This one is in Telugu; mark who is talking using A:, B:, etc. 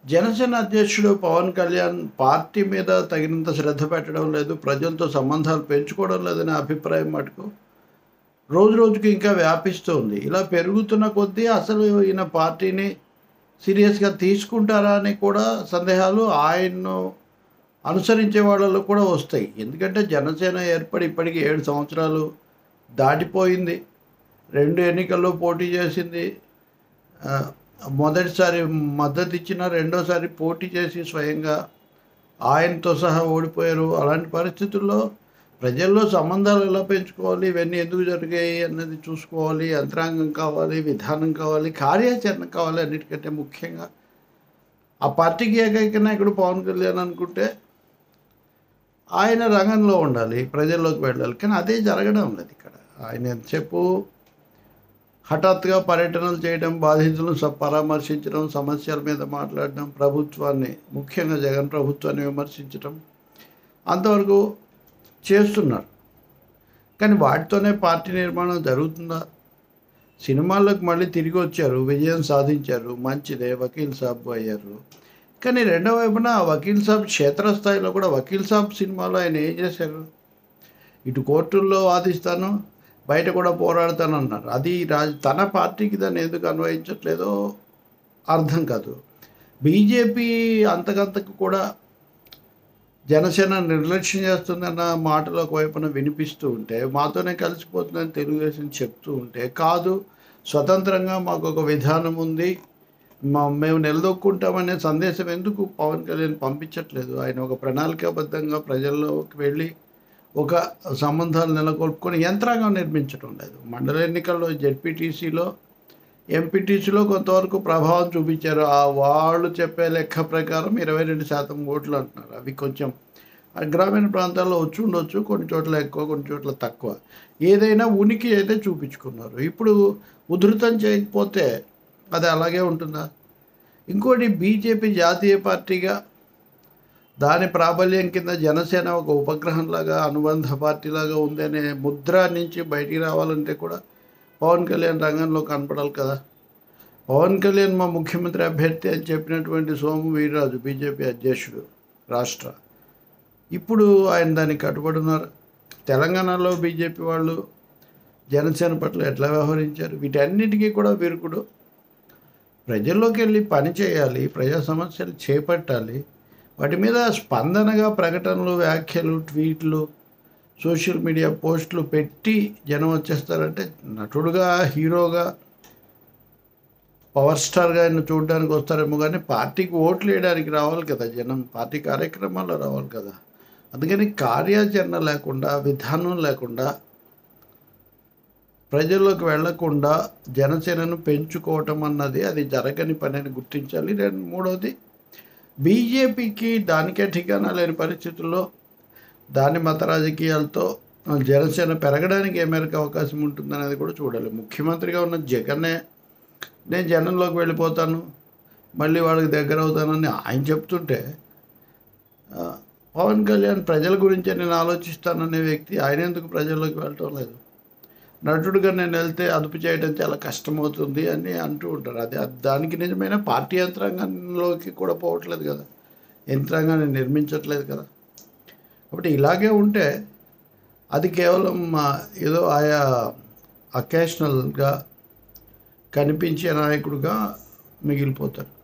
A: జనసేన అధ్యక్షుడు పవన్ కళ్యాణ్ పార్టీ మీద తగినంత శ్రద్ధ పెట్టడం లేదు ప్రజలతో సంబంధాలు పెంచుకోవడం లేదనే అభిప్రాయం మటుకు రోజు రోజుకి ఇంకా వ్యాపిస్తూ ఉంది ఇలా పెరుగుతున్న కొద్దీ అసలు ఈయన పార్టీని సీరియస్గా తీసుకుంటారా అని కూడా సందేహాలు ఆయన్ను అనుసరించే వాళ్ళలో కూడా వస్తాయి ఎందుకంటే జనసేన ఏర్పడి ఇప్పటికి ఏడు సంవత్సరాలు దాటిపోయింది రెండు ఎన్నికల్లో పోటీ చేసింది ఆ, మొదటిసారి మద్దతు ఇచ్చిన రెండోసారి పోటీ చేసి స్వయంగా ఆయనతో సహా ఓడిపోయారు అలాంటి పరిస్థితుల్లో ప్రజల్లో సంబంధాలు ఎలా పెంచుకోవాలి ఇవన్నీ ఎందుకు జరిగాయి అన్నది చూసుకోవాలి యంత్రాంగం కావాలి విధానం కావాలి కార్యాచరణ కావాలి అన్నిటికంటే ముఖ్యంగా ఆ పార్టీకి ఏకైక నాయకుడు పవన్ కళ్యాణ్ అనుకుంటే ఆయన రంగంలో ఉండాలి ప్రజల్లోకి వెళ్ళాలి కానీ అదే జరగడం లేదు ఇక్కడ ఆయన ఎంతసేపు హఠాత్తుగా పర్యటనలు చేయడం బాధితులను స- పరామర్శించడం సమస్యల మీద మాట్లాడడం ప్రభుత్వాన్ని ముఖ్యంగా జగన్ ప్రభుత్వాన్ని విమర్శించడం అంతవరకు చేస్తున్నారు కానీ వాటితోనే పార్టీ నిర్మాణం జరుగుతుందా సినిమాల్లోకి మళ్ళీ తిరిగి వచ్చారు విజయం సాధించారు మంచిదే వకీల్ సాబ్ అయ్యారు కానీ రెండో వైపున ఆ వకీల్ సాబ్ క్షేత్రస్థాయిలో కూడా వకీల్ సాబ్ సినిమాలో ఆయన ఏం చేశారు ఇటు కోర్టుల్లో వాదిస్తాను బయట కూడా పోరాడతాను అన్నారు అది రాజ్ తన పార్టీకి దాన్ని ఎందుకు అన్వయించట్లేదో అర్థం కాదు బీజేపీ అంతకంతకు కూడా జనసేన నిర్లక్ష్యం చేస్తుందన్న మాటలు ఒకవైపున వినిపిస్తూ ఉంటే మాతోనే కలిసిపోతుందని తెలుగుదేశం చెప్తూ ఉంటే కాదు స్వతంత్రంగా మాకు ఒక విధానం ఉంది మా మేము నిలదొక్కుంటామనే సందేశం ఎందుకు పవన్ కళ్యాణ్ పంపించట్లేదు ఆయన ఒక ప్రణాళికాబద్ధంగా ప్రజల్లోకి వెళ్ళి ఒక సంబంధాలు నెలకొల్పుకొని యంత్రాంగం నిర్మించడం లేదు మండల ఎన్నికల్లో జెడ్పీటీసీలో ఎంపీటీసీలో కొంతవరకు ప్రభావం చూపించారు ఆ వాళ్ళు చెప్పే లెక్క ప్రకారం ఇరవై రెండు శాతం ఓట్లు అంటున్నారు అవి కొంచెం ఆ గ్రామీణ ప్రాంతాల్లో వచ్చి ఉండొచ్చు కొన్ని చోట్ల ఎక్కువ కొన్ని చోట్ల తక్కువ ఏదైనా ఉనికి అయితే చూపించుకున్నారు ఇప్పుడు ఉధృతం చేయకపోతే అది అలాగే ఉంటుందా ఇంకోటి బీజేపీ జాతీయ పార్టీగా దాని ప్రాబల్యం కింద జనసేన ఒక ఉపగ్రహంలాగా అనుబంధ పార్టీలాగా ఉందనే ముద్ర నుంచి బయటికి రావాలంటే కూడా పవన్ కళ్యాణ్ రంగంలో కనపడాలి కదా పవన్ కళ్యాణ్ మా ముఖ్యమంత్రి అభ్యర్థి అని చెప్పినటువంటి సోము వీర్రాజు బీజేపీ అధ్యక్షుడు రాష్ట్ర ఇప్పుడు ఆయన దానికి కట్టుబడి ఉన్నారు తెలంగాణలో బీజేపీ వాళ్ళు జనసేన పట్ల ఎట్లా వ్యవహరించారు వీటన్నిటికీ కూడా విరుకుడు ప్రజల్లోకి వెళ్ళి పని చేయాలి ప్రజా సమస్యలు చేపట్టాలి వాటి మీద స్పందనగా ప్రకటనలు వ్యాఖ్యలు ట్వీట్లు సోషల్ మీడియా పోస్టులు పెట్టి జనం వచ్చేస్తారంటే నటుడుగా హీరోగా పవర్ స్టార్గా ఆయన చూడడానికి వస్తారేమో కానీ పార్టీకి ఓట్లు వేయడానికి రావాలి కదా జనం పార్టీ కార్యక్రమాల్లో రావాలి కదా అందుకని కార్యాచరణ లేకుండా విధానం లేకుండా ప్రజల్లోకి వెళ్లకుండా జనసేనను పెంచుకోవటం అన్నది అది జరగని పని అని గుర్తించాలి రెండు మూడవది బీజేపీకి దానికే ఠికానా లేని పరిస్థితుల్లో దాని మత రాజకీయాలతో జనసేన పెరగడానికి ఏ మేరకు అవకాశం ఉంటుందనేది కూడా చూడాలి ముఖ్యమంత్రిగా ఉన్న జగనే నేను జనంలోకి వెళ్ళిపోతాను మళ్ళీ వాళ్ళకి దగ్గర అవుతానని ఆయన చెప్తుంటే ఆ, పవన్ కళ్యాణ్ ప్రజల గురించే నేను ఆలోచిస్తాననే వ్యక్తి ఆయన ఎందుకు ప్రజల్లోకి వెళ్ళటం లేదు నటుడుగా నేను వెళ్తే అదుపు చేయడం చాలా కష్టమవుతుంది అని అంటూ ఉంటారు అది అది దానికి నిజమైన పార్టీ యంత్రాంగంలోకి కూడా పోవట్లేదు కదా యంత్రాంగాన్ని నిర్మించట్లేదు కదా కాబట్టి ఇలాగే ఉంటే అది కేవలం ఆ, ఏదో ఆయా అకేషనల్గా కనిపించే నాయకుడుగా మిగిలిపోతారు